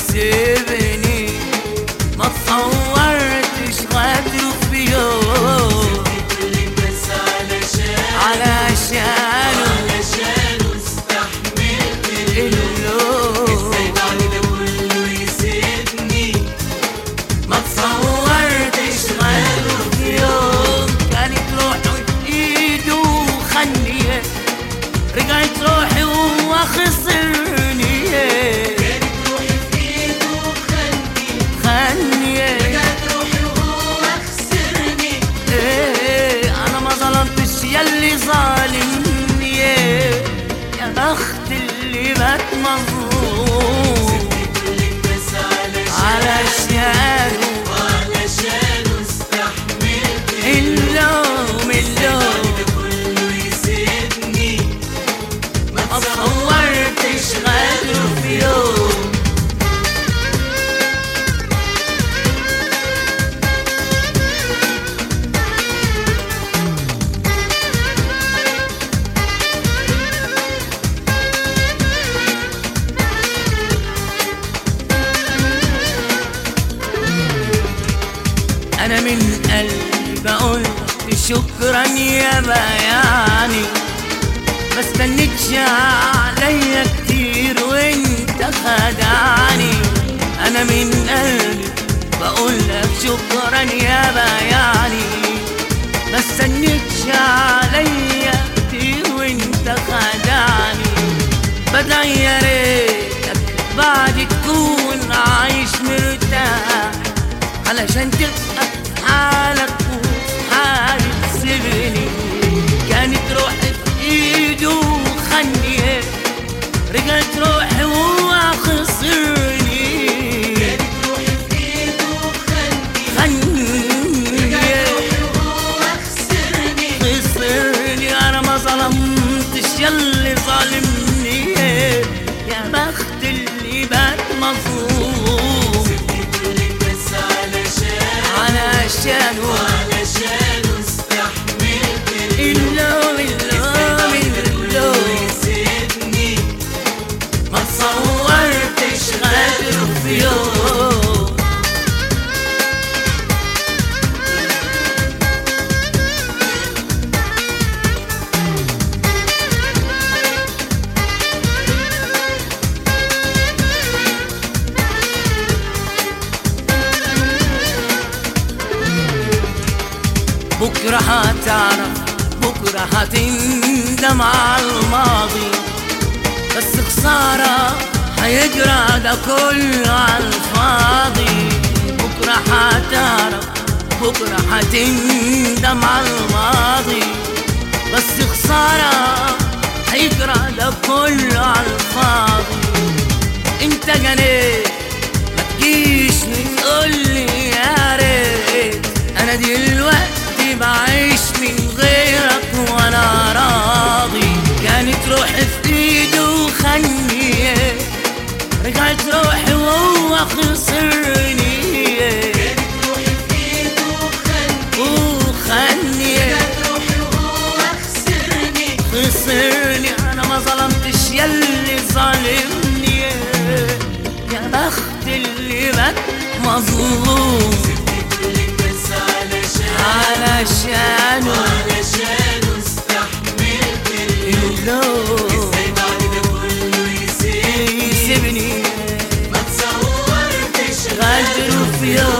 يسيبني ما تصورتش غدره في يوم بس علشان علشانه علشان استحملت اللوم ازاي بعد ده كله يسيبني ما تصورتش غدره في يوم كانت روحي في ايده وخنيه رجعت روحي وهو خسرني كانت روحي في ايده وخلني خنيه رجعت روحي وهو خسرني إيه انا ما ظلمتش يلي ظالمني يا بخت اللي بات مظلوم كلك بس علشان علشانه علشان استحملت اللوم اللوم ده كله يسيبني ما ما تصورتش غدره في يوم انا من قلبي بقول شكرا يا بياني ما استنيتش عليا كتير وانت خدعني انا من قلبي بقول لك شكرا يا بياني ما استنيتش عليا كتير وانت خدعني بدعي يا ريتك بعد تكون عايش مرتاح علشان تبقى في حالك وفي حالي تسيبني كانت روحي في ايده وخني رجعت روحي وهو خسرني كانت روحي في ايده وخلني خني رجعت روحي وهو خسرني خسرني انا ما ظلمتش يلي ظالمني يا بخت اللي بات مظلوم كلك بس علشان علشانه علشان استحملت اللوم اللوم اللوم يسيبني ما تصورتش غدره في يوم بكرة هتعرف بكرة هتندم على الماضي بس خسارة هيجرى ده كله على الفاضي بكرة هتعرف بكرة هتندم على الماضي بس خسارة هيجرى ده كله على الفاضي انت جنيت ما تجيش وتقولي يا ريت انا دلوقتي بعيش من غيرك وانا راضي كانت روحي في ايده وخني رجعت روحي وهو خسرني كانت روحي في ايده وخلني وخني رجعت روحي وهو خسرني خسرني انا ما ظلمتش يلي ظالمني يا بخت اللي بات مظلوم كلك بس علشان علشانه علشان استحملت اللوم ازاي بعد ده كله يسيبني يسيبني ما تصورتش غدره في يوم